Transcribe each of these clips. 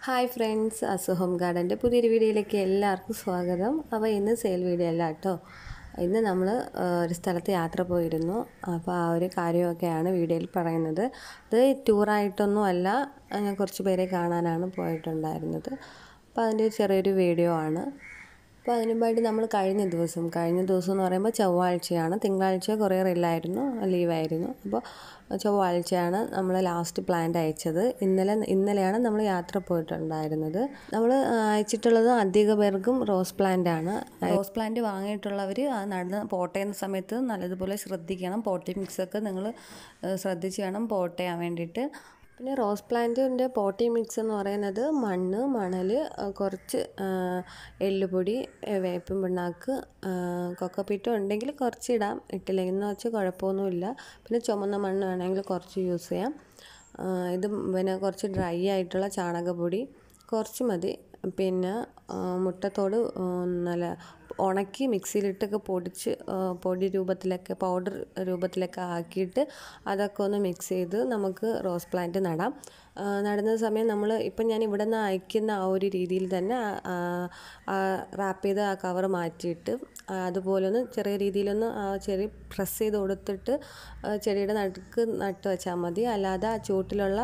hi friends അസുഹം ഗാർഡൻ്റെ പുതിയൊരു വീഡിയോയിലേക്ക് എല്ലാവർക്കും സ്വാഗതം അപ്പോൾ ഇന്ന് സെയിൽ വീഡിയോ അല്ല കേട്ടോ ഇന്ന് നമ്മൾ ഒരു സ്ഥലത്ത് യാത്ര പോയിരുന്നു അപ്പോൾ ആ ഒരു കാര്യമൊക്കെയാണ് വീഡിയോയിൽ പറയുന്നത് ഇത് ടൂറായിട്ടൊന്നും അല്ല ഞാൻ കുറച്ച് പേരെ കാണാനാണ് പോയിട്ടുണ്ടായിരുന്നത് അപ്പോൾ അതിൻ്റെ ചെറിയൊരു വീഡിയോ ആണ് അപ്പോൾ അതിനു വേണ്ടി നമ്മൾ കഴിഞ്ഞ ദിവസം കഴിഞ്ഞ ദിവസം എന്ന് പറയുമ്പോൾ ചൊവ്വാഴ്ചയാണ് തിങ്കളാഴ്ച കൊറിയർ ഇല്ലായിരുന്നു ലീവായിരുന്നു അപ്പോൾ ചൊവ്വാഴ്ചയാണ് നമ്മൾ ലാസ്റ്റ് പ്ലാന്റ് അയച്ചത് ഇന്നലെ ഇന്നലെയാണ് നമ്മൾ യാത്ര പോയിട്ടുണ്ടായിരുന്നത് നമ്മൾ അയച്ചിട്ടുള്ളത് അധിക പേർക്കും റോസ് പ്ലാന്റ് ആണ് റോസ് പ്ലാന്റ് വാങ്ങിയിട്ടുള്ളവർ അത് നടന്ന് പോട്ട് ചെയ്യുന്ന സമയത്ത് നല്ലതുപോലെ ശ്രദ്ധിക്കണം പോട്ടി മിക്സൊക്കെ നിങ്ങൾ ശ്രദ്ധിച്ച് വേണം പോട്ട് ചെയ്യാൻ വേണ്ടിയിട്ട് പിന്നെ റോസ് പ്ലാന്റിൻ്റെ പോട്ടി മിക്സ് എന്ന് പറയുന്നത് മണ്ണ് മണൽ കുറച്ച് എല്ലുപൊടി വേപ്പിൻ പിണ്ണാക്ക് കൊക്കപ്പിറ്റോ ഉണ്ടെങ്കിൽ കുറച്ച് ഇടാം ഇട്ടില്ലെങ്കിൽ എന്ന് വെച്ചാൽ കുഴപ്പമൊന്നുമില്ല പിന്നെ ചുമന്ന മണ്ണ് വേണമെങ്കിൽ കുറച്ച് യൂസ് ചെയ്യാം ഇത് പിന്നെ കുറച്ച് ഡ്രൈ ആയിട്ടുള്ള ചാണകപ്പൊടി കുറച്ച് മതി പിന്നെ മുട്ടത്തോട് നല്ല ഉണക്കി മിക്സിയിലിട്ടൊക്കെ പൊടിച്ച് പൊടി രൂപത്തിലൊക്കെ പൗഡർ രൂപത്തിലൊക്കെ ആക്കിയിട്ട് അതൊക്കെ ഒന്ന് മിക്സ് ചെയ്ത് നമുക്ക് റോസ് പ്ലാന്റ് നടാം നടുന്ന സമയം നമ്മൾ ഇപ്പം ഞാൻ ഇവിടെ നിന്ന് അയക്കുന്ന ആ ഒരു രീതിയിൽ തന്നെ റാപ്പ് ചെയ്ത് ആ കവർ മാറ്റിയിട്ട് അതുപോലെ ഒന്ന് ചെറിയ രീതിയിലൊന്ന് ആ ചെടി പ്രസ് ചെയ്ത് കൊടുത്തിട്ട് ചെടിയുടെ നടുക്ക് നട്ട് വെച്ചാൽ മതി അല്ലാതെ ആ ചൂട്ടിലുള്ള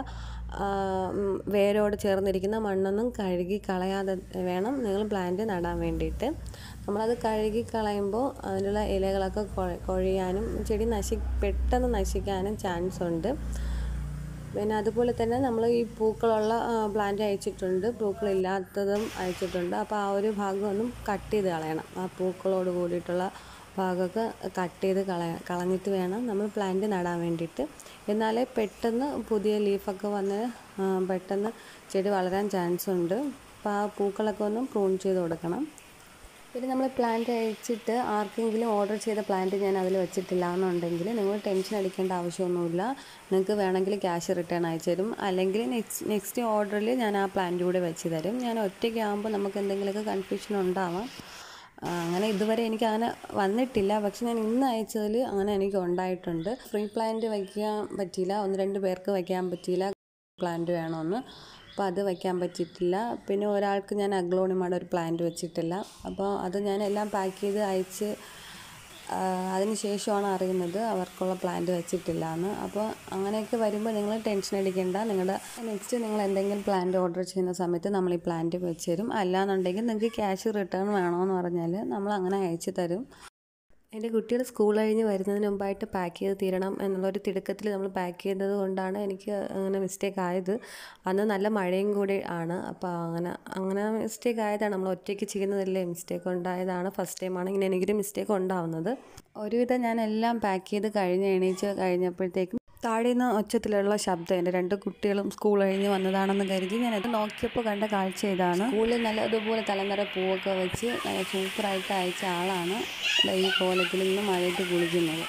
വേരോട് ചേർന്നിരിക്കുന്ന മണ്ണൊന്നും കഴുകി കളയാതെ വേണം നിങ്ങൾ പ്ലാന്റ് നടാൻ വേണ്ടിയിട്ട് നമ്മളത് കഴുകി കളയുമ്പോൾ അതിലുള്ള ഇലകളൊക്കെ കൊഴിയാനും ചെടി നശി പെട്ടെന്ന് നശിക്കാനും ചാൻസ് ഉണ്ട് പിന്നെ അതുപോലെ തന്നെ നമ്മൾ ഈ പൂക്കളുള്ള പ്ലാന്റ് അയച്ചിട്ടുണ്ട് പൂക്കളില്ലാത്തതും അയച്ചിട്ടുണ്ട് അപ്പോൾ ആ ഒരു ഭാഗമൊന്നും കട്ട് ചെയ്ത് കളയണം ആ പൂക്കളോട് കൂടിയിട്ടുള്ള ഭാഗമൊക്കെ കട്ട് ചെയ്ത് കളയ കളഞ്ഞിട്ട് വേണം നമ്മൾ പ്ലാന്റ് നടാൻ വേണ്ടിയിട്ട് എന്നാലേ പെട്ടെന്ന് പുതിയ ലീഫൊക്കെ വന്ന് പെട്ടെന്ന് ചെടി വളരാൻ ചാൻസ് ഉണ്ട് അപ്പോൾ ആ പൂക്കളൊക്കെ ഒന്ന് പ്രൂൺ ചെയ്ത് കൊടുക്കണം പിന്നെ നമ്മൾ പ്ലാന്റ് അയച്ചിട്ട് ആർക്കെങ്കിലും ഓർഡർ ചെയ്ത പ്ലാന്റ് ഞാൻ അതിൽ വെച്ചിട്ടില്ല എന്നുണ്ടെങ്കിൽ നിങ്ങൾ ടെൻഷൻ അടിക്കേണ്ട ആവശ്യമൊന്നുമില്ല നിങ്ങൾക്ക് വേണമെങ്കിൽ ക്യാഷ് റിട്ടേൺ അയച്ചു തരും അല്ലെങ്കിൽ നെക്സ്റ്റ് നെക്സ്റ്റ് ഓർഡറിൽ ഞാൻ ആ പ്ലാന്റ് കൂടെ വെച്ച് തരും ഞാൻ ഒറ്റയ്ക്ക് ആകുമ്പോൾ നമുക്ക് എന്തെങ്കിലുമൊക്കെ കൺഫ്യൂഷൻ ഉണ്ടാവാം അങ്ങനെ ഇതുവരെ എനിക്ക് അങ്ങനെ വന്നിട്ടില്ല പക്ഷെ ഞാൻ ഇന്ന് അയച്ചതിൽ അങ്ങനെ എനിക്ക് ഉണ്ടായിട്ടുണ്ട് ഫ്രീ പ്ലാന്റ് വയ്ക്കാൻ പറ്റിയില്ല ഒന്ന് രണ്ട് പേർക്ക് വയ്ക്കാൻ പറ്റിയില്ല പ്ലാന്റ് വേണമെന്ന് അപ്പോൾ അത് വയ്ക്കാൻ പറ്റിയിട്ടില്ല പിന്നെ ഒരാൾക്ക് ഞാൻ അഗ്ലോണിമയുടെ ഒരു പ്ലാന്റ് വെച്ചിട്ടില്ല അപ്പോൾ അത് ഞാൻ എല്ലാം പാക്ക് ചെയ്ത് അയച്ച് അതിന് ശേഷമാണ് അറിയുന്നത് അവർക്കുള്ള പ്ലാന്റ് വെച്ചിട്ടില്ല എന്ന് അപ്പോൾ അങ്ങനെയൊക്കെ വരുമ്പോൾ നിങ്ങൾ ടെൻഷൻ അടിക്കേണ്ട നിങ്ങളുടെ നെക്സ്റ്റ് നിങ്ങൾ എന്തെങ്കിലും പ്ലാന്റ് ഓർഡർ ചെയ്യുന്ന സമയത്ത് നമ്മൾ ഈ പ്ലാന്റ് വെച്ച് തരും അല്ലാന്നുണ്ടെങ്കിൽ നിങ്ങൾക്ക് ക്യാഷ് റിട്ടേൺ വേണമെന്ന് പറഞ്ഞാൽ നമ്മൾ അങ്ങനെ അയച്ചു തരും എൻ്റെ കുട്ടികൾ സ്കൂൾ കഴിഞ്ഞ് വരുന്നതിന് മുമ്പായിട്ട് പാക്ക് ചെയ്ത് തീരണം എന്നുള്ളൊരു തിടുക്കത്തിൽ നമ്മൾ പാക്ക് ചെയ്തത് കൊണ്ടാണ് എനിക്ക് അങ്ങനെ മിസ്റ്റേക്ക് ആയത് അന്ന് നല്ല മഴയും കൂടി ആണ് അപ്പോൾ അങ്ങനെ അങ്ങനെ മിസ്റ്റേക്ക് ആയതാണ് നമ്മൾ ഒറ്റയ്ക്ക് ചെയ്യുന്നതല്ലേ മിസ്റ്റേക്ക് ഉണ്ടായതാണ് ഫസ്റ്റ് ടൈമാണ് ഇങ്ങനെ എനിക്കൊരു മിസ്റ്റേക്ക് ഉണ്ടാവുന്നത് ഒരുവിധം ഞാൻ എല്ലാം പാക്ക് ചെയ്ത് കഴിഞ്ഞ് എണീച്ച് കഴിഞ്ഞപ്പോഴത്തേക്കും താഴെ നിന്ന് ഒച്ചത്തിലുള്ള ശബ്ദം എൻ്റെ രണ്ട് കുട്ടികളും സ്കൂൾ കഴിഞ്ഞ് വന്നതാണെന്ന് കരുതി ഞാൻ അത് നോക്കിയപ്പോൾ കണ്ട കാഴ്ച ഇതാണ് സ്കൂളിൽ നല്ല ഇതുപോലെ തലനിറ പൂവൊക്കെ വെച്ച് നല്ല സൂപ്പറായിട്ട് അയച്ച ആളാണ് ഈ കോലത്തിൽ നിന്ന് മഴയത്ത് കുളിക്കുന്നത്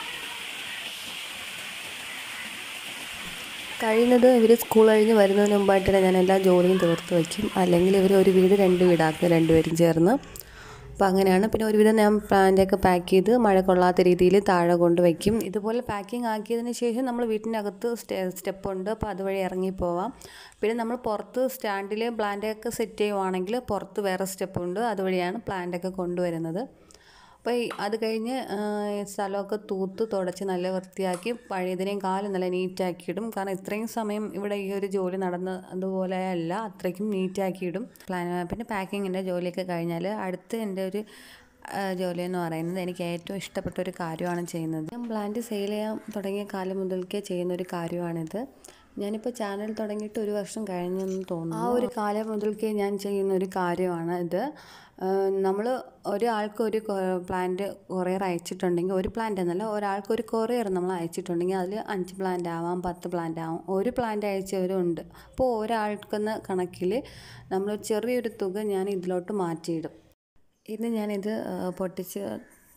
കഴിയുന്നത് ഇവർ സ്കൂൾ കഴിഞ്ഞ് വരുന്നതിന് മുമ്പായിട്ട് ഞാൻ എല്ലാ ജോലിയും തീർത്ത് വയ്ക്കും അല്ലെങ്കിൽ ഇവർ ഒരു വീട് രണ്ട് വീടാക്കും രണ്ടുപേരും ചേർന്ന് അപ്പോൾ അങ്ങനെയാണ് പിന്നെ ഒരുവിധം ഞാൻ പ്ലാന്റൊക്കെ പാക്ക് ചെയ്ത് മഴ കൊള്ളാത്ത രീതിയിൽ താഴെ കൊണ്ട് വയ്ക്കും ഇതുപോലെ പാക്കിംഗ് ആക്കിയതിന് ശേഷം നമ്മൾ വീട്ടിനകത്ത് സ്റ്റെ സ്റ്റെപ്പുണ്ട് അപ്പോൾ അതുവഴി ഇറങ്ങി പോവാം പിന്നെ നമ്മൾ പുറത്ത് സ്റ്റാൻഡിൽ പ്ലാന്റൊക്കെ സെറ്റ് ചെയ്യുവാണെങ്കിൽ പുറത്ത് വേറെ സ്റ്റെപ്പുണ്ട് അതുവഴിയാണ് പ്ലാന്റൊക്കെ കൊണ്ടുവരുന്നത് അപ്പോൾ അത് കഴിഞ്ഞ് സ്ഥലമൊക്കെ തൂത്ത് തുടച്ച് നല്ല വൃത്തിയാക്കി പഴയതിനെയും കാലം നല്ല നീറ്റാക്കിയിടും കാരണം ഇത്രയും സമയം ഇവിടെ ഈ ഒരു ജോലി നടന്ന അതുപോലെ അല്ല അത്രയ്ക്കും നീറ്റാക്കിയിടും പ്ലാൻ പിന്നെ പാക്കിങ്ങിൻ്റെ ജോലിയൊക്കെ കഴിഞ്ഞാൽ അടുത്ത് എൻ്റെ ഒരു ജോലി എന്ന് പറയുന്നത് എനിക്ക് ഏറ്റവും ഇഷ്ടപ്പെട്ട ഒരു കാര്യമാണ് ചെയ്യുന്നത് ഞാൻ പ്ലാന്റ് സെയിൽ ചെയ്യാൻ തുടങ്ങിയ കാലം മുതൽക്കേ ചെയ്യുന്ന ഒരു കാര്യമാണിത് ഞാനിപ്പോൾ ചാനൽ തുടങ്ങിയിട്ട് ഒരു വർഷം കഴിഞ്ഞെന്ന് തോന്നുന്നു ആ ഒരു കാലം മുതൽക്കേ ഞാൻ ചെയ്യുന്ന ഒരു കാര്യമാണ് ഇത് നമ്മൾ ഒരാൾക്ക് ഒരു പ്ലാന്റ് കൊറിയർ അയച്ചിട്ടുണ്ടെങ്കിൽ ഒരു പ്ലാന്റ് എന്നല്ല ഒരാൾക്ക് ഒരു കൊറിയർ നമ്മൾ അയച്ചിട്ടുണ്ടെങ്കിൽ അതിൽ അഞ്ച് പ്ലാന്റ് ആവാം പത്ത് പ്ലാന്റ് ആവാം ഒരു പ്ലാന്റ് അയച്ചവരും ഉണ്ട് അപ്പോൾ ഒരാൾക്കെന്ന കണക്കിൽ നമ്മൾ ചെറിയൊരു തുക ഞാൻ ഇതിലോട്ട് മാറ്റിയിടും ഇന്ന് ഞാനിത് പൊട്ടിച്ച്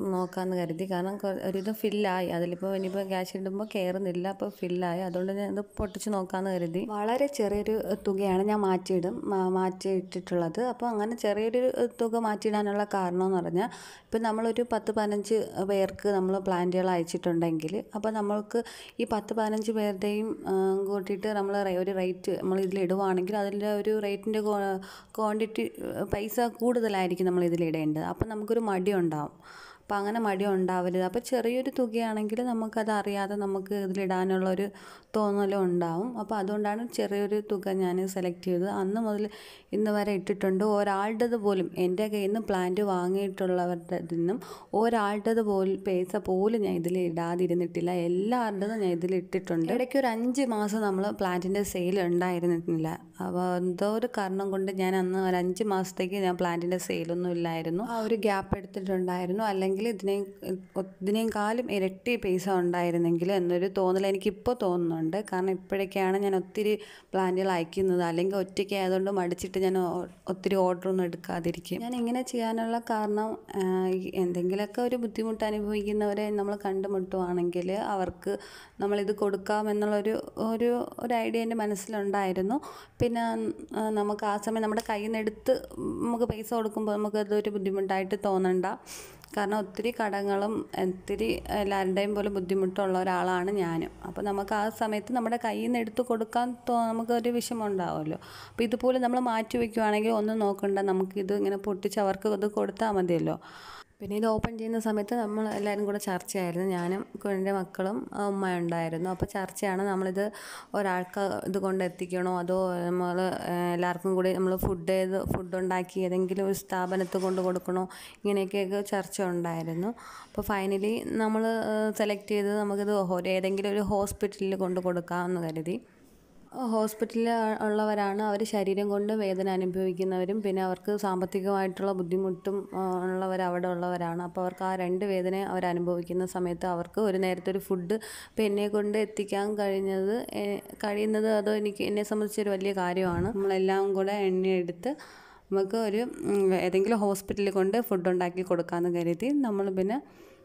നോക്കാമെന്ന് കരുതി കാരണം കൊ- ഒരുവിധം ഫില്ലായി അതിലിപ്പോൾ ഇനിയിപ്പോൾ ക്യാഷ് ഇടുമ്പോൾ കയറുന്നില്ല അപ്പോൾ ഫില്ലായി അതുകൊണ്ട് ഞാൻ ഇത് പൊട്ടിച്ച് നോക്കാമെന്ന് കരുതി വളരെ ചെറിയൊരു തുകയാണ് ഞാൻ മാറ്റിയിടും മാ- മാറ്റിയിട്ടിട്ടുള്ളത് അപ്പോൾ അങ്ങനെ ചെറിയൊരു തുക മാറ്റിയിടാനുള്ള കാരണം എന്ന് പറഞ്ഞാൽ ഇപ്പം നമ്മളൊരു പത്ത് പതിനഞ്ച് പേർക്ക് നമ്മൾ പ്ലാന്റുകൾ അയച്ചിട്ടുണ്ടെങ്കിൽ അപ്പോൾ നമ്മൾക്ക് ഈ പത്ത് പതിനഞ്ച് പേരുടെയും ആ, കൂട്ടിയിട്ട് നമ്മൾ ഒരു റേറ്റ് നമ്മൾ ഇതിൽ ഇടുവാണെങ്കിൽ അതിൻ്റെ ഒരു റേറ്റിൻ്റെ ക്വാണ്ടിറ്റി പൈസ കൂടുതലായിരിക്കും നമ്മൾ ഇതിലിടേണ്ടത് അപ്പം നമുക്കൊരു മടി ഉണ്ടാവും അപ്പം അങ്ങനെ മടി ഉണ്ടാവരുത് അപ്പോൾ ചെറിയൊരു തുകയാണെങ്കിൽ നമുക്കത് അറിയാതെ നമുക്ക് ഇതിലിടാനുള്ളൊരു തോന്നലും ഉണ്ടാവും അപ്പോൾ അതുകൊണ്ടാണ് ചെറിയൊരു തുക ഞാൻ സെലക്ട് ചെയ്തത് അന്ന് മുതൽ ഇന്ന് വരെ ഇട്ടിട്ടുണ്ട് ഒരാളുടേത് പോലും എൻ്റെ കയ്യിൽ നിന്ന് പ്ലാന്റ് വാങ്ങിയിട്ടുള്ളവരുടെ നിന്നും ഒരാളുടേത് പോലും പൈസ പോലും ഞാൻ ഇതിൽ ഇടാതിരുന്നിട്ടില്ല എല്ലാവരുടേതും ഞാൻ ഇതിൽ ഇട്ടിട്ടുണ്ട് ഇടയ്ക്ക് ഒരു അഞ്ച് മാസം നമ്മൾ പ്ലാന്റിൻ്റെ സെയിൽ ഉണ്ടായിരുന്നിട്ടില്ല അപ്പോൾ എന്തോ ഒരു കാരണം കൊണ്ട് ഞാൻ അന്ന് ഒരു അഞ്ച് മാസത്തേക്ക് ഞാൻ പ്ലാന്റിൻ്റെ സെയിലൊന്നും ഇല്ലായിരുന്നു ആ ഒരു ഗ്യാപ്പ് എടുത്തിട്ടുണ്ടായിരുന്നു അല്ലെങ്കിൽ ഇതിനെ ഇതിനേയും കാലം ഇരട്ടി പൈസ ഉണ്ടായിരുന്നെങ്കിൽ എന്നൊരു തോന്നൽ എനിക്കിപ്പോൾ തോന്നുന്നുണ്ട് കാരണം ഇപ്പോഴൊക്കെയാണ് ഞാൻ ഒത്തിരി പ്ലാന്റുകൾ അയക്കുന്നത് അല്ലെങ്കിൽ ഒറ്റയ്ക്ക് ആയതുകൊണ്ട് മടിച്ചിട്ട് ഞാൻ ഒ- ഒത്തിരി ഓർഡറൊന്നും എടുക്കാതിരിക്കും ഞാൻ ഇങ്ങനെ ചെയ്യാനുള്ള കാരണം ആ, ഈ എന്തെങ്കിലുമൊക്കെ ഒരു ബുദ്ധിമുട്ട് അനുഭവിക്കുന്നവരെ നമ്മൾ കണ്ടുമുട്ടുവാണെങ്കിൽ അവർക്ക് നമ്മളിത് കൊടുക്കാമെന്നുള്ളൊരു ഒരു ഒരു ഐഡിയ എൻ്റെ മനസ്സിലുണ്ടായിരുന്നു പിന്നെ ആ, നമുക്ക് ആ സമയം നമ്മുടെ കയ്യിൽ നിന്ന് എടുത്ത് നമുക്ക് പൈസ കൊടുക്കുമ്പോൾ നമുക്കതൊരു ബുദ്ധിമുട്ടായിട്ട് തോന്നണ്ട കാരണം ഒത്തിരി കടങ്ങളും ഒത്തിരി എല്ലാവരുടെയും പോലെ ബുദ്ധിമുട്ടുള്ള ഒരാളാണ് ഞാനും അപ്പോൾ നമുക്ക് ആ സമയത്ത് നമ്മുടെ കയ്യിൽ നിന്ന് എടുത്ത് കൊടുക്കാൻ തോ നമുക്കൊരു വിഷമം ഉണ്ടാവുമല്ലോ അപ്പോൾ ഇതുപോലെ നമ്മൾ മാറ്റി വയ്ക്കുവാണെങ്കിൽ ഒന്നും നോക്കണ്ട നമുക്കിത് ഇങ്ങനെ പൊട്ടിച്ച് അവർക്ക് ഇത് കൊടുത്താൽ മതിയല്ലോ പിന്നെ ഇത് ഓപ്പൺ ചെയ്യുന്ന സമയത്ത് നമ്മൾ എല്ലാവരും കൂടെ ചർച്ചയായിരുന്നു ഞാനും എൻ്റെ മക്കളും ആ, ഉമ്മയും ഉണ്ടായിരുന്നു അപ്പോൾ ചർച്ചയാണ് നമ്മളിത് ഒരാൾക്ക് ഇത് കൊണ്ട് എത്തിക്കണോ അതോ നമ്മൾ എല്ലാവർക്കും കൂടി നമ്മൾ ഫുഡ് ചെയ്ത് ഫുഡ് ഉണ്ടാക്കി ഏതെങ്കിലും ഒരു സ്ഥാപനത്തിൽ കൊണ്ട് കൊടുക്കണോ ഇങ്ങനെയൊക്കെയൊക്കെ ചർച്ച ഉണ്ടായിരുന്നു അപ്പോൾ ഫൈനലി നമ്മൾ സെലക്ട് ചെയ്ത് നമുക്കിത് ഒരു ഏതെങ്കിലും ഒരു ഹോസ്പിറ്റലിൽ കൊണ്ട് കൊടുക്കാമെന്ന് കരുതി ഹോസ്പിറ്റലിൽ ഉള്ളവരാണ് അവർ ശരീരം കൊണ്ട് വേദന അനുഭവിക്കുന്നവരും പിന്നെ അവർക്ക് സാമ്പത്തികമായിട്ടുള്ള ബുദ്ധിമുട്ടും ആ, ഉള്ളവർ അവിടെ ഉള്ളവരാണ് അപ്പോൾ അവർക്ക് ആ രണ്ട് വേദന അവർ അനുഭവിക്കുന്ന സമയത്ത് അവർക്ക് ഒരു നേരത്തെ ഒരു ഫുഡ് ഇപ്പം എന്നെ കൊണ്ട് എത്തിക്കാൻ കഴിഞ്ഞത് എ- കഴിയുന്നത് അത് എനിക്ക് എന്നെ സംബന്ധിച്ചൊരു വലിയ കാര്യമാണ് നമ്മളെല്ലാം കൂടെ എണ്ണ എടുത്ത് നമുക്ക് ഒരു ഉം, ഏതെങ്കിലും ഹോസ്പിറ്റലിൽ കൊണ്ട് ഫുഡ് ഉണ്ടാക്കി കൊടുക്കാമെന്ന് കരുതി നമ്മൾ പിന്നെ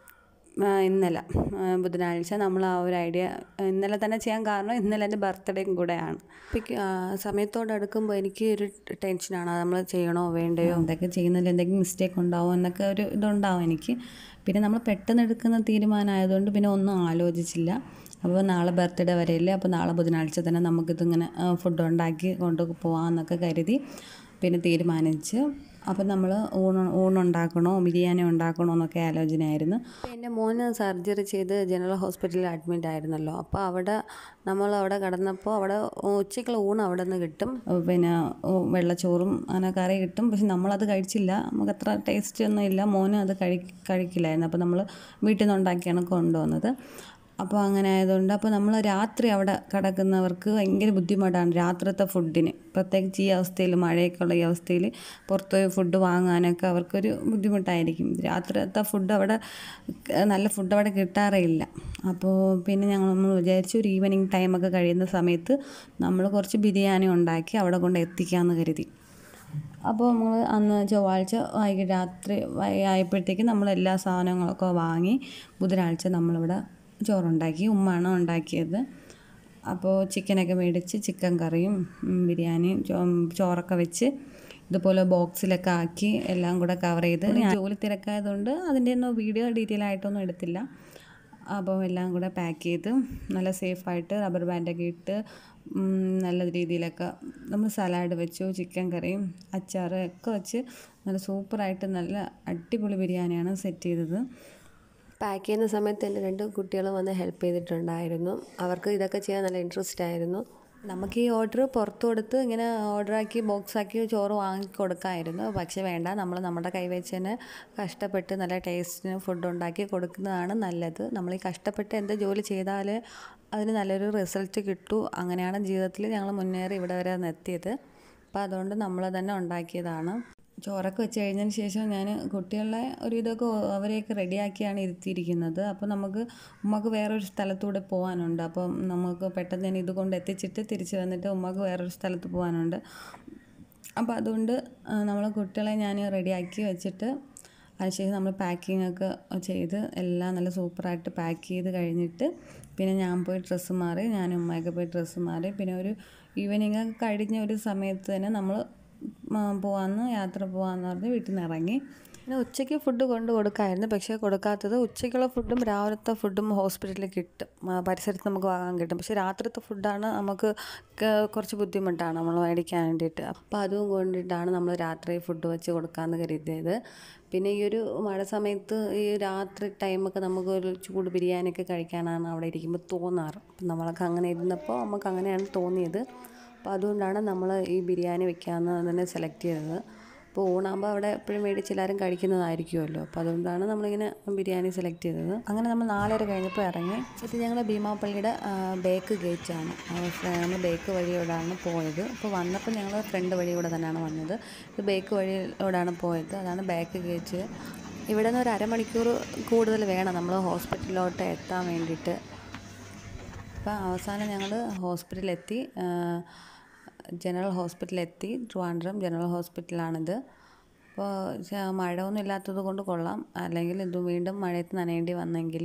ആ, ഇന്നലെ ആ, ബുധനാഴ്ച നമ്മൾ ആ ഒരു ഐഡിയ ഇന്നലെ തന്നെ ചെയ്യാൻ കാരണം ഇന്നലെ എൻ്റെ ബർത്ത്ഡേയും കൂടെയാണ് അപ്പോൾ സമയത്തോട് അടുക്കുമ്പോൾ എനിക്ക് ഒരു ടെൻഷനാണ് നമ്മൾ ചെയ്യണോ വേണ്ടയോ എന്തൊക്കെ ചെയ്യുന്നതിൽ എന്തെങ്കിലും മിസ്റ്റേക്ക് ഉണ്ടാവും എന്നൊക്കെ ഒരു ഇതുണ്ടാവും എനിക്ക് പിന്നെ നമ്മൾ പെട്ടെന്ന് എടുക്കുന്ന തീരുമാനമായതുകൊണ്ട് പിന്നെ ഒന്നും ആലോചിച്ചില്ല അപ്പോൾ നാളെ ബർത്ത്ഡേ വരെയല്ലേ അപ്പോൾ നാളെ ബുധനാഴ്ച തന്നെ നമുക്കിതിങ്ങനെ ഫുഡ് ഉണ്ടാക്കി കൊണ്ട് പോകാമെന്നൊക്കെ കരുതി പിന്നെ തീരുമാനിച്ച് അപ്പം നമ്മൾ ഊണ് ഊണുണ്ടാക്കണോ ബിരിയാണി ഉണ്ടാക്കണോ എന്നൊക്കെ ആലോചനയായിരുന്നു അപ്പോൾ എൻ്റെ മോന് സർജറി ചെയ്ത് ജനറൽ ഹോസ്പിറ്റലിൽ അഡ്മിറ്റ് ആയിരുന്നല്ലോ അപ്പോൾ അവിടെ നമ്മൾ അവിടെ കിടന്നപ്പോൾ അവിടെ ഉച്ചയ്ക്കുള്ള ഊണ് അവിടെ നിന്ന് കിട്ടും പിന്നെ ഉ- വെള്ളച്ചോറും അങ്ങനെ കറി കിട്ടും പക്ഷെ നമ്മളത് കഴിച്ചില്ല നമുക്ക് അത്ര ടേസ്റ്റ് ഒന്നും ഇല്ല മോന് അത് കഴി കഴിക്കില്ലായിരുന്നു അപ്പോൾ നമ്മൾ വീട്ടിൽ നിന്ന് ഉണ്ടാക്കിയാണ് കൊണ്ടുവന്നത് അപ്പോൾ അങ്ങനെ ആയതുകൊണ്ട് അപ്പോൾ നമ്മൾ രാത്രി അവിടെ കിടക്കുന്നവർക്ക് ഭയങ്കര ബുദ്ധിമുട്ടാണ് രാത്രിത്തെ ഫുഡിന് പ്രത്യേകിച്ച് ഈ അവസ്ഥയിൽ മഴയൊക്കെ ഉള്ള ഈ അവസ്ഥയിൽ പുറത്ത് പോയി ഫുഡ് വാങ്ങാനൊക്കെ അവർക്കൊരു ബുദ്ധിമുട്ടായിരിക്കും രാത്രിത്തെ ഫുഡ് അവിടെ ക- നല്ല ഫുഡ് അവിടെ കിട്ടാറേ ഇല്ല അപ്പോൾ പിന്നെ ഞങ്ങൾ നമ്മൾ വിചാരിച്ചു ഒരു ഈവനിങ് ടൈമൊക്കെ കഴിയുന്ന സമയത്ത് നമ്മൾ കുറച്ച് ബിരിയാണി ഉണ്ടാക്കി അവിടെ കൊണ്ട് എത്തിക്കാമെന്ന് കരുതി അപ്പോൾ നമ്മൾ അന്ന് ചൊവ്വാഴ്ച വൈകിട്ട് രാത്രി വൈ- ആയപ്പോഴത്തേക്ക് നമ്മൾ എല്ലാ സാധനങ്ങളൊക്കെ വാങ്ങി ബുധനാഴ്ച നമ്മളിവിടെ ചോറുണ്ടാക്കി ഉമ്മാണ് ഉണ്ടാക്കിയത് അപ്പോൾ ചിക്കനൊക്കെ മേടിച്ച് ചിക്കൻ കറിയും ഉം, ബിരിയാണിയും ചോ- ചോറൊക്കെ വെച്ച് ഇതുപോലെ ബോക്സിലൊക്കെ ആക്കി എല്ലാം കൂടെ കവർ ചെയ്ത് ഞാൻ ജോലി തിരക്കായതുകൊണ്ട് അതിൻ്റെ ഒന്നും വീഡിയോ ഡീറ്റെയിൽ ആയിട്ടൊന്നും എടുത്തില്ല അപ്പോൾ എല്ലാം കൂടെ പാക്ക് ചെയ്ത് നല്ല സേഫായിട്ട് റബ്ബർ ബാൻഡൊക്കെ ഇട്ട് ഉം, നല്ല രീതിയിലൊക്കെ നമ്മൾ സലാഡ് വെച്ചു ചിക്കൻ കറിയും അച്ചാറ് ഒക്കെ വെച്ച് നല്ല സൂപ്പറായിട്ട് നല്ല അടിപൊളി ബിരിയാണിയാണ് സെറ്റ് ചെയ്തത് പാക്ക് ചെയ്യുന്ന സമയത്ത് എൻ്റെ രണ്ട് കുട്ടികൾ വന്ന് ഹെൽപ്പ് ചെയ്തിട്ടുണ്ടായിരുന്നു അവർക്ക് ഇതൊക്കെ ചെയ്യാൻ നല്ല ഇൻട്രസ്റ്റ് ആയിരുന്നു നമുക്ക് ഈ ഓർഡർ പുറത്ത് കൊടുത്ത് ഇങ്ങനെ ഓർഡറാക്കി ബോക്സാക്കി ചോറ് വാങ്ങി കൊടുക്കാമായിരുന്നു പക്ഷേ വേണ്ട നമ്മൾ നമ്മുടെ കൈവച്ച് തന്നെ കഷ്ടപ്പെട്ട് നല്ല ടേസ്റ്റിന് ഫുഡ് ഉണ്ടാക്കി കൊടുക്കുന്നതാണ് നല്ലത് നമ്മൾ ഈ കഷ്ടപ്പെട്ട് എന്ത് ജോലി ചെയ്താൽ അതിന് നല്ലൊരു റിസൾട്ട് കിട്ടൂ അങ്ങനെയാണ് ജീവിതത്തിൽ ഞങ്ങൾ മുന്നേറി ഇവിടെ വരെ എത്തിയത് അപ്പോൾ അതുകൊണ്ട് നമ്മൾ തന്നെ ഉണ്ടാക്കിയതാണ് ചോറൊക്കെ വെച്ച് കഴിഞ്ഞതിന് ശേഷം ഞാൻ കുട്ടികളെ ഒരു ഇതൊക്കെ അവരെയൊക്കെ റെഡിയാക്കിയാണ് ഇരുത്തിയിരിക്കുന്നത് അപ്പോൾ നമുക്ക് ഉമ്മക്ക് വേറൊരു സ്ഥലത്തൂടെ പോകാനുണ്ട് അപ്പം നമുക്ക് പെട്ടെന്ന് തന്നെ ഇത് കൊണ്ട് എത്തിച്ചിട്ട് തിരിച്ച് വന്നിട്ട് ഉമ്മക്ക് വേറൊരു സ്ഥലത്ത് പോകാനുണ്ട് അപ്പോൾ അതുകൊണ്ട് നമ്മൾ കുട്ടികളെ ഞാൻ റെഡിയാക്കി വെച്ചിട്ട് അതിനുശേഷം നമ്മൾ പാക്കിംഗ് ഒക്കെ ചെയ്ത് എല്ലാം നല്ല സൂപ്പറായിട്ട് പാക്ക് ചെയ്ത് കഴിഞ്ഞിട്ട് പിന്നെ ഞാൻ പോയി ഡ്രസ്സ് മാറി ഞാൻ ഉമ്മയൊക്കെ പോയി ഡ്രസ്സ് മാറി പിന്നെ ഒരു ഈവനിങ് കഴിഞ്ഞ ഒരു സമയത്ത് തന്നെ നമ്മൾ പോകാമെന്ന് യാത്ര പോകാമെന്ന് പറഞ്ഞ് വീട്ടിൽ നിന്ന് ഇറങ്ങി പിന്നെ ഉച്ചയ്ക്ക് ഫുഡ് കൊണ്ട് കൊടുക്കാമായിരുന്നു പക്ഷേ കൊടുക്കാത്തത് ഉച്ചയ്ക്കുള്ള ഫുഡും രാവിലത്തെ ഫുഡും ഹോസ്പിറ്റലിൽ കിട്ടും ആ, പരിസരത്ത് നമുക്ക് വാങ്ങാൻ കിട്ടും പക്ഷേ രാത്രിത്തെ ഫുഡാണ് നമുക്ക് ക- കുറച്ച് ബുദ്ധിമുട്ടാണ് നമ്മൾ മേടിക്കാൻ വേണ്ടിയിട്ട് അപ്പോൾ അതും കൊണ്ടിട്ടാണ് നമ്മൾ രാത്രി ഫുഡ് വെച്ച് കൊടുക്കാമെന്ന് കരുതിയത് പിന്നെ ഈ ഒരു മഴ സമയത്ത് ഈ രാത്രി ടൈമൊക്കെ നമുക്ക് ഒരു ചൂട് ബിരിയാണിയൊക്കെ കഴിക്കാനാണ് അവിടെ ഇരിക്കുമ്പോൾ തോന്നാറ് അപ്പം നമ്മളൊക്കെ അങ്ങനെ ഇരുന്നപ്പോൾ നമുക്ക് അങ്ങനെയാണ് തോന്നിയത് അപ്പോൾ അതുകൊണ്ടാണ് നമ്മൾ ഈ ബിരിയാണി വെക്കാമെന്ന് തന്നെ സെലക്ട് ചെയ്തത് അപ്പോൾ ഊണാകുമ്പോൾ അവിടെ എപ്പോഴും മേടിച്ച് എല്ലാവരും കഴിക്കുന്നതായിരിക്കുമല്ലോ അപ്പോൾ അതുകൊണ്ടാണ് നമ്മളിങ്ങനെ ബിരിയാണി സെലക്ട് ചെയ്തത് അങ്ങനെ നമ്മൾ നാലര കഴിഞ്ഞപ്പോൾ ഇറങ്ങി ഇത് ഞങ്ങൾ ഭീമാപ്പള്ളിയുടെ ആ, ബേക്ക് ഗേറ്റാണ് നമ്മൾ ബേക്ക് വഴിയോടാണ് പോയത് അപ്പോൾ വന്നപ്പോൾ ഞങ്ങൾ ഫ്രണ്ട് വഴിയൂടെ തന്നെയാണ് വന്നത് ഇത് ബേക്ക് വഴിയോടാണ് പോയത് അതാണ് ബാക്ക് ഗേറ്റ് ഇവിടെ നിന്ന് ഒരു അരമണിക്കൂർ കൂടുതൽ വേണം നമ്മൾ ഹോസ്പിറ്റലിലോട്ട് എത്താൻ വേണ്ടിയിട്ട് അപ്പോൾ അവസാനം ഞങ്ങൾ ഹോസ്പിറ്റലിലെത്തി ജനറൽ ഹോസ്പിറ്റലിലെത്തി ട്രിവാൻഡ്രം ജനറൽ ഹോസ്പിറ്റലാണിത് അപ്പോൾ ച- മഴയൊന്നും ഇല്ലാത്തത് കൊണ്ട് കൊള്ളാം അല്ലെങ്കിൽ ഇത് വീണ്ടും മഴയത്ത് നനയേണ്ടി വന്നെങ്കിൽ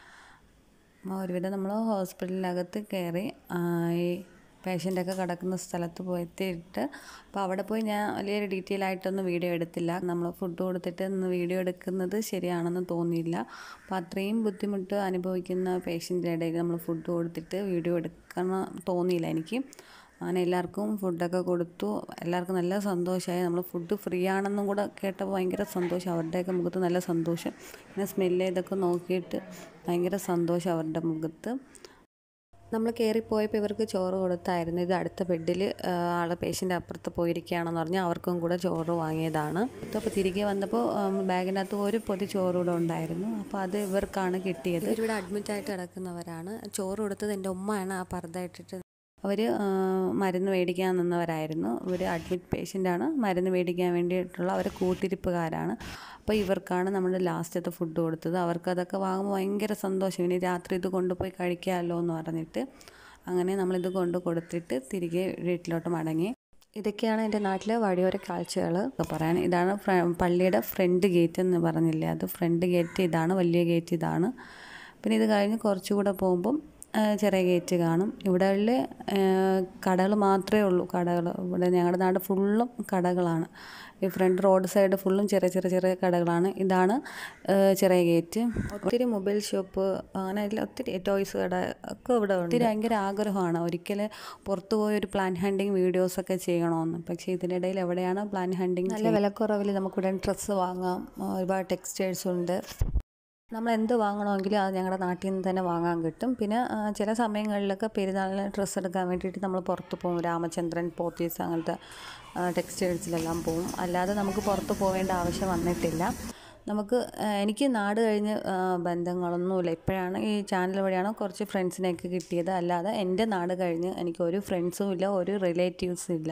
ഒരുവിധം നമ്മൾ ഹോസ്പിറ്റലിനകത്ത് കയറി ആ, ഈ പേഷ്യൻ്റൊക്കെ കിടക്കുന്ന സ്ഥലത്ത് പോയി എത്തിയിട്ട് അപ്പോൾ അവിടെ പോയി ഞാൻ വലിയൊരു ഡീറ്റെയിൽ ആയിട്ടൊന്നും വീഡിയോ എടുത്തില്ല നമ്മൾ ഫുഡ് കൊടുത്തിട്ട് ഒന്ന് വീഡിയോ എടുക്കുന്നത് ശരിയാണെന്ന് തോന്നിയില്ല അപ്പോൾ അത്രയും ബുദ്ധിമുട്ട് അനുഭവിക്കുന്ന പേഷ്യൻ്റെ ഇടയിൽ നമ്മൾ ഫുഡ് കൊടുത്തിട്ട് വീഡിയോ എടുക്കണം തോന്നിയില്ല എനിക്ക് അങ്ങനെ എല്ലാവർക്കും ഫുഡൊക്കെ കൊടുത്തു എല്ലാവർക്കും നല്ല സന്തോഷമായി നമ്മൾ ഫുഡ് ഫ്രീ ആണെന്നും കൂടെ കേട്ടപ്പോൾ ഭയങ്കര സന്തോഷം അവരുടെയൊക്കെ മുഖത്ത് നല്ല സന്തോഷം ഇങ്ങനെ സ്മെല്ല് ചെയ്തൊക്കെ നോക്കിയിട്ട് ഭയങ്കര സന്തോഷം അവരുടെ മുഖത്ത് നമ്മൾ കയറിപ്പോയപ്പോൾ ഇവർക്ക് ചോറ് കൊടുത്തായിരുന്നു ഇത് അടുത്ത ബെഡിൽ ആളെ പേഷ്യൻ്റ് അപ്പുറത്ത് പോയിരിക്കുകയാണെന്ന് പറഞ്ഞാൽ അവർക്കും കൂടെ ചോറ് വാങ്ങിയതാണ് അപ്പോൾ തിരികെ വന്നപ്പോൾ ബാഗിനകത്ത് ഒരു പൊതി ചോറ് കൂടെ ഉണ്ടായിരുന്നു അപ്പോൾ അത് ഇവർക്കാണ് കിട്ടിയത് ഇവരിവിടെ അഡ്മിറ്റായിട്ട് കിടക്കുന്നവരാണ് ചോറ് കൊടുത്തത് എൻ്റെ ഉമ്മയാണ് ആ പർദ്ദ ഇട്ടിട്ട് അവർ മരുന്ന് മേടിക്കാൻ നിന്നവരായിരുന്നു ഇവർ അഡ്മിറ്റ് പേഷ്യൻ്റാണ് മരുന്ന് മേടിക്കാൻ വേണ്ടിയിട്ടുള്ള അവരെ കൂട്ടിരിപ്പുകാരാണ് അപ്പോൾ ഇവർക്കാണ് നമ്മൾ ലാസ്റ്റത്തെ ഫുഡ് കൊടുത്തത് അവർക്ക് അതൊക്കെ വാങ്ങുമ്പോൾ ഭയങ്കര സന്തോഷം ഇനി രാത്രി ഇത് കൊണ്ടുപോയി കഴിക്കാമല്ലോ എന്ന് പറഞ്ഞിട്ട് അങ്ങനെ നമ്മളിത് കൊണ്ട് കൊടുത്തിട്ട് തിരികെ വീട്ടിലോട്ട് മടങ്ങി ഇതൊക്കെയാണ് എൻ്റെ നാട്ടിലെ വഴിയോര കാഴ്ചകൾ പറയാൻ ഇതാണ് ഫ്ര- പള്ളിയുടെ ഫ്രണ്ട് ഗേറ്റ് എന്ന് പറഞ്ഞില്ലേ അത് ഫ്രണ്ട് ഗേറ്റ് ഇതാണ് വലിയ ഗേറ്റ് ഇതാണ് പിന്നെ ഇത് കഴിഞ്ഞ് കുറച്ചുകൂടെ പോകുമ്പം ആ, ചെറിയ ഗേറ്റ് കാണും ഇവിടെയുള്ള കടകൾ മാത്രമേ ഉള്ളൂ കടകൾ ഇവിടെ ഞങ്ങളുടെ നാട് ഫുള്ളും കടകളാണ് ഈ ഫ്രണ്ട് റോഡ് സൈഡ് ഫുള്ളും ചെറിയ ചെറിയ ചെറിയ കടകളാണ് ഇതാണ് ആ, ചെറിയ ഗേറ്റ് ഒത്തിരി മൊബൈൽ ഷോപ്പ് അങ്ങനെ എല്ലാം ഒത്തിരി ടോയ്സ് കട ഒക്കെ ഇവിടെ ഉണ്ട് ഒത്തിരി ഭയങ്കര ആഗ്രഹമാണ് ഒരിക്കൽ പുറത്തു പോയി ഒരു പ്ലാൻ ഹണ്ടിങ് വീഡിയോസൊക്കെ ചെയ്യണമെന്ന് പക്ഷേ ഇതിനിടയിൽ എവിടെയാണ് പ്ലാൻ ഹണ്ടിങ് നല്ല വിലക്കുറവിൽ നമുക്കിവിടെ ഡ്രസ്സ് വാങ്ങാം ഒരുപാട് ടെക്സ്റ്റൈൽസ് ഉണ്ട് നമ്മൾ എന്ത് വാങ്ങണമെങ്കിലും അത് ഞങ്ങളുടെ നാട്ടിൽ നിന്ന് തന്നെ വാങ്ങാൻ കിട്ടും പിന്നെ ആ, ചില സമയങ്ങളിലൊക്കെ പെരുന്നാളിന് ഡ്രസ്സ് എടുക്കാൻ വേണ്ടിയിട്ട് നമ്മൾ പുറത്ത് പോകും രാമചന്ദ്രൻ പോത്തീസ് അങ്ങനത്തെ ആ, ടെക്സ്റ്റൈൽസിലെല്ലാം പോകും അല്ലാതെ നമുക്ക് പുറത്ത് പോകേണ്ട ആവശ്യം വന്നിട്ടില്ല നമുക്ക് ആ, എനിക്ക് നാട് കഴിഞ്ഞ് ആ, ബന്ധങ്ങളൊന്നുമില്ല ഇപ്പോഴാണ് ഈ ചാനൽ വഴിയാണ് കുറച്ച് ഫ്രണ്ട്സിനെയൊക്കെ കിട്ടിയത് അല്ലാതെ എൻ്റെ നാട് കഴിഞ്ഞ് എനിക്ക് ഒരു ഫ്രണ്ട്സും ഇല്ല ഒരു റിലേറ്റീവ്സും ഇല്ല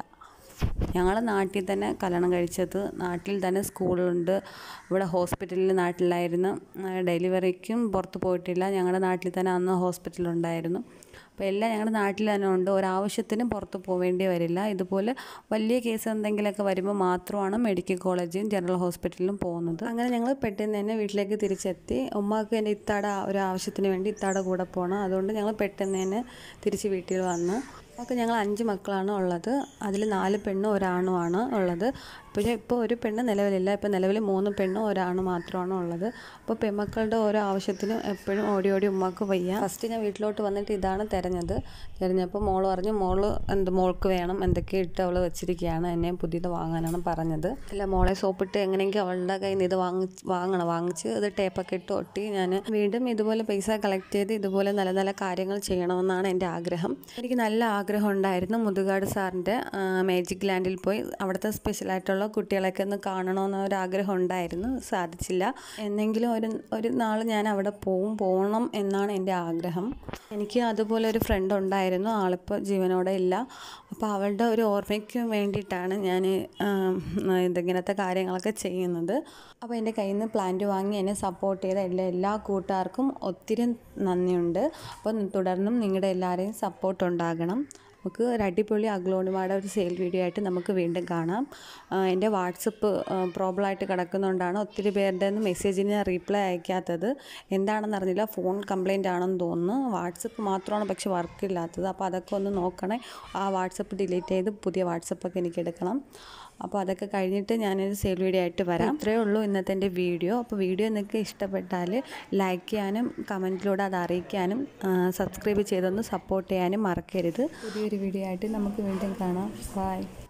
ഞങ്ങൾ നാട്ടിൽ തന്നെ കല്യാണം കഴിച്ചത് നാട്ടിൽ തന്നെ സ്കൂളുണ്ട് ഇവിടെ ഹോസ്പിറ്റലിൽ നാട്ടിലായിരുന്നു ആ, ഡെലിവറിക്കും പുറത്ത് പോയിട്ടില്ല ഞങ്ങളുടെ നാട്ടിൽ തന്നെ അന്ന് ഹോസ്പിറ്റലുണ്ടായിരുന്നു അപ്പോൾ എല്ലാം ഞങ്ങളുടെ നാട്ടിൽ തന്നെ ഉണ്ട് ഒരാവശ്യത്തിനും പുറത്ത് പോവേണ്ടി വരില്ല ഇതുപോലെ വലിയ കേസ് എന്തെങ്കിലുമൊക്കെ വരുമ്പോൾ മാത്രമാണ് മെഡിക്കൽ കോളേജും ജനറൽ ഹോസ്പിറ്റലിലും പോകുന്നത് അങ്ങനെ ഞങ്ങൾ പെട്ടെന്ന് തന്നെ വീട്ടിലേക്ക് തിരിച്ചെത്തി ഉമ്മാക്ക് എൻ്റെ ഇത്താടെ ഒരു ആവശ്യത്തിന് വേണ്ടി ഇത്താടെ കൂടെ പോകണം അതുകൊണ്ട് ഞങ്ങൾ പെട്ടെന്ന് തന്നെ തിരിച്ച് വീട്ടിൽ വന്ന് ഒക്കെ ഞങ്ങൾ അഞ്ച് മക്കളാണ് ഉള്ളത് അതിൽ നാല് പെണ്ണും ഒരാണുമാണ് ഉള്ളത് പക്ഷേ ഇപ്പോൾ ഒരു പെണ്ണ് നിലവിലില്ല ഇപ്പോൾ നിലവിൽ മൂന്ന് പെണ്ണും ഒരാണ് മാത്രമാണ് ഉള്ളത് അപ്പോൾ പെൺമക്കളുടെ ഓരോ ആവശ്യത്തിനും എപ്പോഴും ഓടി ഓടി ഉമ്മാക്ക് വയ്യ ഫസ്റ്റ് ഞാൻ വീട്ടിലോട്ട് വന്നിട്ട് ഇതാണ് തിരഞ്ഞത് തിരഞ്ഞപ്പോൾ മോള് പറഞ്ഞു മോള് എന്ത് മോൾക്ക് വേണം എന്തൊക്കെ ഇട്ട് അവൾ വെച്ചിരിക്കുകയാണ് എന്നെ പുതിയത് വാങ്ങാനാണ് പറഞ്ഞത് അല്ല മോളെ സോപ്പിട്ട് എങ്ങനെയെങ്കിലും അവളുടെ കയ്യിൽ നിന്ന് ഇത് വാങ്ങി വാങ്ങണം വാങ്ങിച്ച് ഇത് ടേപ്പൊക്കെ ഇട്ട് ഒട്ടി ഞാൻ വീണ്ടും ഇതുപോലെ പൈസ കളക്ട് ചെയ്ത് ഇതുപോലെ നല്ല നല്ല കാര്യങ്ങൾ ചെയ്യണമെന്നാണ് എൻ്റെ ആഗ്രഹം എനിക്ക് നല്ല ആഗ്രഹം ഉണ്ടായിരുന്നു മുതുകാട് സാറിൻ്റെ മാജിക് ലാൻഡിൽ പോയി അവിടുത്തെ സ്പെഷ്യലായിട്ടുള്ള കുട്ടികളെയൊക്കെ ഒന്ന് കാണണമെന്ന ഒരു ആഗ്രഹം ഉണ്ടായിരുന്നു സാധിച്ചില്ല എന്നെങ്കിലും ഒരു ഒരു നാൾ ഞാൻ അവിടെ പോവും പോകണം എന്നാണ് എൻ്റെ ആഗ്രഹം എനിക്ക് അതുപോലെ ഒരു ഫ്രണ്ട് ഉണ്ടായിരുന്നു ആളിപ്പോൾ ജീവനോടെ ഇല്ല അപ്പോൾ അവളുടെ ഒരു ഓർമ്മയ്ക്ക് വേണ്ടിയിട്ടാണ് ഞാൻ ഇതിങ്ങനത്തെ കാര്യങ്ങളൊക്കെ ചെയ്യുന്നത് അപ്പോൾ എൻ്റെ കയ്യിൽ നിന്ന് പ്ലാന്റ് വാങ്ങി എന്നെ സപ്പോർട്ട് ചെയ്ത എല്ലാ എല്ലാ കൂട്ടുകാർക്കും ഒത്തിരി നന്ദിയുണ്ട് അപ്പോൾ തുടർന്നും നിങ്ങളുടെ എല്ലാവരെയും സപ്പോർട്ട് ഉണ്ടാകണം നമുക്ക് ഒരു അടിപൊളി അഗ്ലോണിമാടെ ഒരു സെയിൽ വീഡിയോ ആയിട്ട് നമുക്ക് വീണ്ടും കാണാം ആ, എൻ്റെ വാട്സപ്പ് പ്രോബ്ലം ആയിട്ട് കിടക്കുന്നതുകൊണ്ടാണ് ഒത്തിരി പേരുടെ മെസ്സേജിന് ഞാൻ റീപ്ലൈ അയക്കാത്തത് എന്താണെന്ന് അറിഞ്ഞില്ല ഫോൺ കംപ്ലൈൻ്റ് ആണെന്ന് തോന്നുന്നു വാട്സപ്പ് മാത്രമാണ് പക്ഷെ വർക്ക് ഇല്ലാത്തത് അപ്പോൾ അതൊക്കെ ഒന്ന് നോക്കണേ ആ വാട്സപ്പ് ഡിലീറ്റ് ചെയ്ത് പുതിയ വാട്സപ്പൊക്കെ എനിക്ക് എടുക്കണം അപ്പോൾ അതൊക്കെ കഴിഞ്ഞിട്ട് ഞാനൊരു സെയിൽ വീഡിയോ ആയിട്ട് വരാം ഇത്രയേ ഉള്ളൂ ഇന്നത്തെ എൻ്റെ വീഡിയോ അപ്പോൾ വീഡിയോ നിങ്ങൾക്ക് ഇഷ്ടപ്പെട്ടാൽ ലൈക്ക് ചെയ്യാനും കമൻറ്റിലൂടെ അത് അറിയിക്കാനും സബ്സ്ക്രൈബ് ചെയ്തൊന്ന് സപ്പോർട്ട് ചെയ്യാനും മറക്കരുത് പുതിയൊരു വീഡിയോ ആയിട്ട് നമുക്ക് വീണ്ടും കാണാം ബൈ